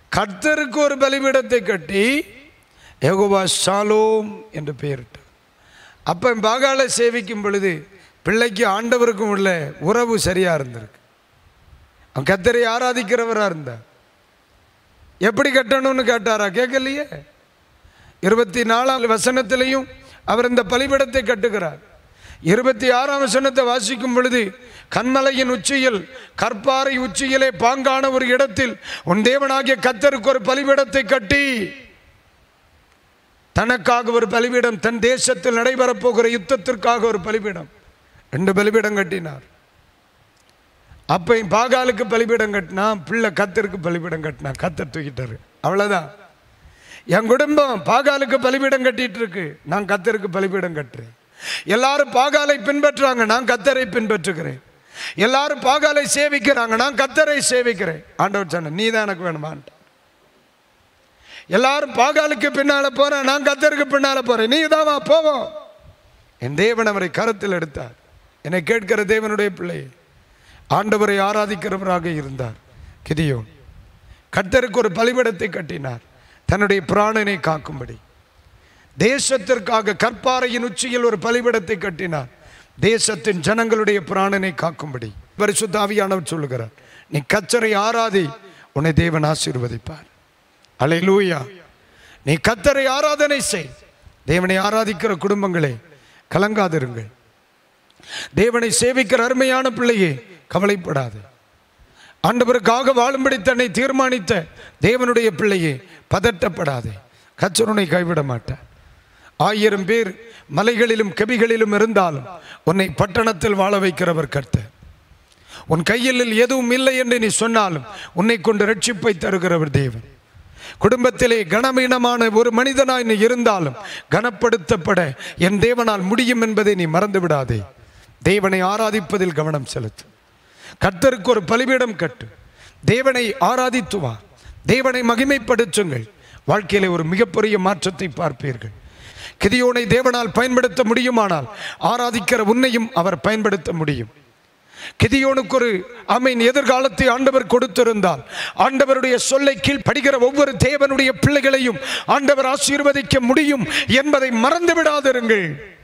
கர்த்தருக்கு ஒரு பலிபீடத்தை கட்டி யெகோவா ஷாலோம் என்று பெயரிட்டார் அப்போ பாகாலை சேவிக்கும் பொழுது பிள்ளைக்கு ஆண்டவருக்கும் உள்ள உறவு சரியாக இருந்திருக்கு அவன் கத்தரை ஆராதிக்கிறவராக இருந்தார் எப்படி கட்டணும்னு கேட்டாரா கேட்கலையே இருபத்தி நாலாம் வசனத்திலையும் அவர் இந்த பலிபீடத்தை கட்டுகிறார் இருபத்தி ஆறாம் வசனத்தை வாசிக்கும் பொழுது கண்மலையின் உச்சியில் கற்பாறை உச்சியிலே பாங்கான ஒரு இடத்தில் உன் தேவனாகிய கத்தருக்கு ஒரு பலிபீடத்தை கட்டி தனக்காக ஒரு பலிபீடம் தன் தேசத்தில் நடைபெறப் போகிற யுத்தத்திற்காக ஒரு பலிபீடம் ரெண்டு பலிபீடம் கட்டினார் அப்போ பாகாலுக்கு பலிபீடம் கட்டினா பிள்ளை கத்தருக்கு பலிபீடம் கட்டினா கத்தர் தூக்கிட்டாரு அவ்வளோதான் என் குடும்பம் பாகாலுக்கு பலிபீடம் கட்டிட்டு இருக்கு நான் கத்தருக்கு பலிபீடம் கட்டுறேன் எல்லாரும் பாகாலை பின்பற்றுறாங்க நான் கத்தரை பின்பற்றுகிறேன் எல்லாரும் பாகாலை சேவிக்கிறாங்க நான் கத்தரை சேவிக்கிறேன் ஆண்டவர் சொன்ன நீ தான் எனக்கு வேணுமான்ட்டு எல்லாரும் பாகாலுக்கு பின்னால போறேன் நான் கத்தருக்கு பின்னால போறேன் நீ தான் வா போவோம் என் தேவன் அவரை கருத்தில் எடுத்தார் என்னை கேட்கிற தேவனுடைய பிள்ளை ஆண்டவரை ஆராதிக்கிறவராக இருந்தார் கிதியோன் கர்த்தருக்கு ஒரு பலிபீடத்தை கட்டினார் தன்னுடைய பிராணனை காக்கும்படி தேசத்திற்காக கற்பாறையின் உச்சியில் ஒரு பலிபீடத்தை கட்டினார் தேசத்தின் ஜனங்களுடைய பிராணனை காக்கும்படி பரிசுத்த ஆவியானவர் சொல்லுகிறார் நீ கச்சரை ஆராதி உன்னை தேவன் ஆசீர்வதிப்பார் அலை லூயா நீ கத்தரை ஆராதனை செய் தேவனை ஆராதிக்கிற குடும்பங்களே கலங்காதிருங்கள் தேவனை சேவிக்கிற அருமையான பிள்ளையே கவலைப்படாது ஆண்டவருக்காக வாழும்படி தன்னை தீர்மானித்த தேவனுடைய பிள்ளையே பதட்டப்படாதே கச்சருனை கைவிட மாட்டார் ஆயிரம் பேர் மலைகளிலும் கெபிகளிலும் இருந்தாலும் உன்னை பட்டணத்தில் வாழ வைக்கிறவர் கர்த்தர் உன் கையில் எதுவும் இல்லை என்று நீ சொன்னாலும் உன்னை கொண்டு ரட்சிப்பை தருகிறவர் தேவன் குடும்பத்திலே கனமீனமான ஒரு மனிதனாய் நீ இருந்தாலும் கனப்படுத்தப்பட என் தேவனால் முடியும் என்பதை நீ மறந்து விடாதே தேவனை ஆராதிப்பதில் கவனம் செலுத்து கர்த்தருக்கு ஒரு பலிபீடம் கட்டு தேவனை ஆராதித்து வா தேவனை மகிமைப்படுத்துங்கள் வாழ்க்கையிலே ஒரு மிகப்பெரிய மாற்றத்தை பார்ப்பீர்கள் கிதியோனை தேவனால் பயன்படுத்த முடியுமானால் ஆராதிக்கிற உன்னையும் அவர் பயன்படுத்த முடியும் கிதியோனுக்கு ஒரு அமீன் எதிர்காலத்தை ஆண்டவர் கொடுத்திருந்தால் ஆண்டவருடைய சொல்லை கீழ் படிக்கிற ஒவ்வொரு தேவனுடைய பிள்ளைகளையும் ஆண்டவர் ஆசீர்வதிக்க முடியும் என்பதை மறந்து விடாதிருங்கள்